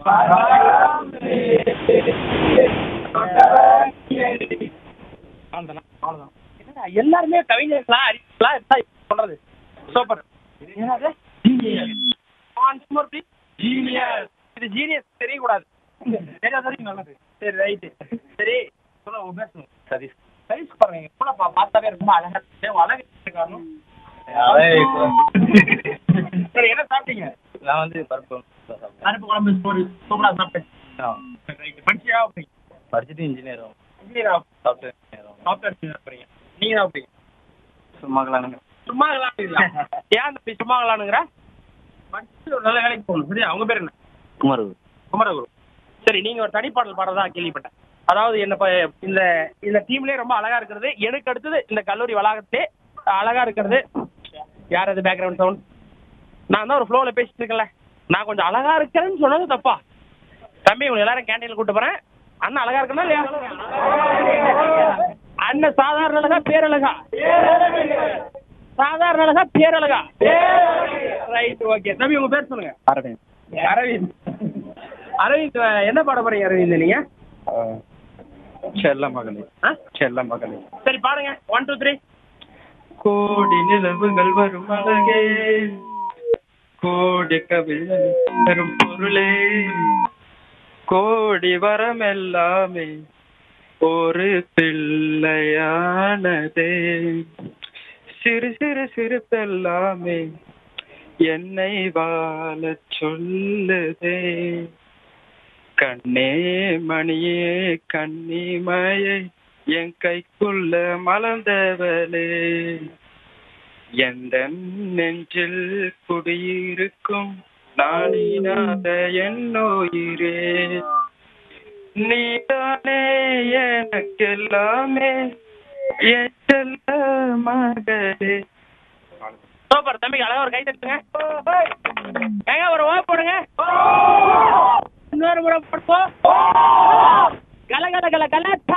அவ்வளவுதான் அவ்வளவுதான் என்னடா, எல்லாருமே கவிஞர்களா அறிஞர்களா இருந்தா இப்படி சொல்றது சூப்பர் என்னது Once more, please. இது ஜீனியஸ் தெரியக்கூடாது தெரியாத வரைக்கும் நல்லது சரி ரைட்டு சரி சொல்ல உங்க பேர் சொல்லுங்க சதீஷ் சைஸ் பாருங்க கூட பா- பார்த்தாவே ரொம்ப அழகா இருக்கு உன் அழகு என்ன காரணம் சரி என்ன சாப்பிட்டீங்க நான் வந்து பருப்பு சாப்பிட்டேன் பருப்பு குழம்பு சோறு சூப்பரா சாப்பிட்டேன் ரைட் படிச்சியா அப்படிங்க படிச்சுட்டு இன்ஜினியர் ஆகும் இன்ஜினியர் ஆகும் சாஃப்ட்வேர் இன்ஜினியர் ஆகும் சாஃப்ட்வேர் இன்ஜினியர் போறீங்க நீங்க தான் அப்படிங்க சும்மா கலானுங்க சும்மா விளாண்டுங்களா ஏன் அந்த போய் சும்மா விளாண்டுங்கிற படிச்சு ஒரு நல்ல வேலைக்கு போகணும் சரியா அவங்க பேர் என்ன குமார் குமரகுரு சரி நீங்க ஒரு தனிப்பாடல் பாடுறதா கேள்விப்பட்டேன் அதாவது என்ன ப- இந்த இந்த டீம்லயே ரொம்ப அழகா இருக்கிறது எனக்கு அடுத்தது இந்த கல்லூரி வளாகத்திலே அழகா இருக்கிறது யார் அது பேக்ரவுண்ட் சவுண்ட் நான் தான் ஒரு ஃப்ளோவில் பேசிட்டு இருக்கேன்ல நான் கொஞ்சம் அழகா இருக்கிறேன்னு சொன்னது தப்பா தம்பி உங்களை எல்லாரும் கேண்டீன்ல கூட்டு போறேன் அண்ணன் அழகா இருக்கணும் இல்லையா அண்ணன் சாதாரண அழகா பேரழகா சாதாரண அழகா பேரழகா ரைட் ஓகே தம்பி உங்க பேர் சொல்லுங்க அரவிந்த் அரவிந்த் அரவிந்த் அஹ், என்ன பாட போறீங்க அரவிந்த் நீங்க செல்ல மகளே ஆ? செல்ல மகளே சரி பாடுங்க ஒன் டூ த்ரீ கோடி நிலவுகள் வரும் அழகே கோடி கவிதை வரும் பொருளே கோடி வரம் எல்லாமே ஒரு பிள்ளையானதே சிறு சிறு சிரிப்பெல்லாமே என்னை வாழச் சொல்லுதே கண்ணே மணியே கன்னிமயே என் கைக்குள்ள மலர்ந்தவளே எந்த நெஞ்சில் குடியிருக்கும் நாளினாத என்னுயிரே நீதானே எனக்கெல்லாமே என் செல்ல மகளே சூப்பர் தம்பி அழகா ஒரு கை தட்டுங்க ஏங்க ஒரு ஓ போடுங்க இன்னொரு முறை போடுவோம் கல கல கல கல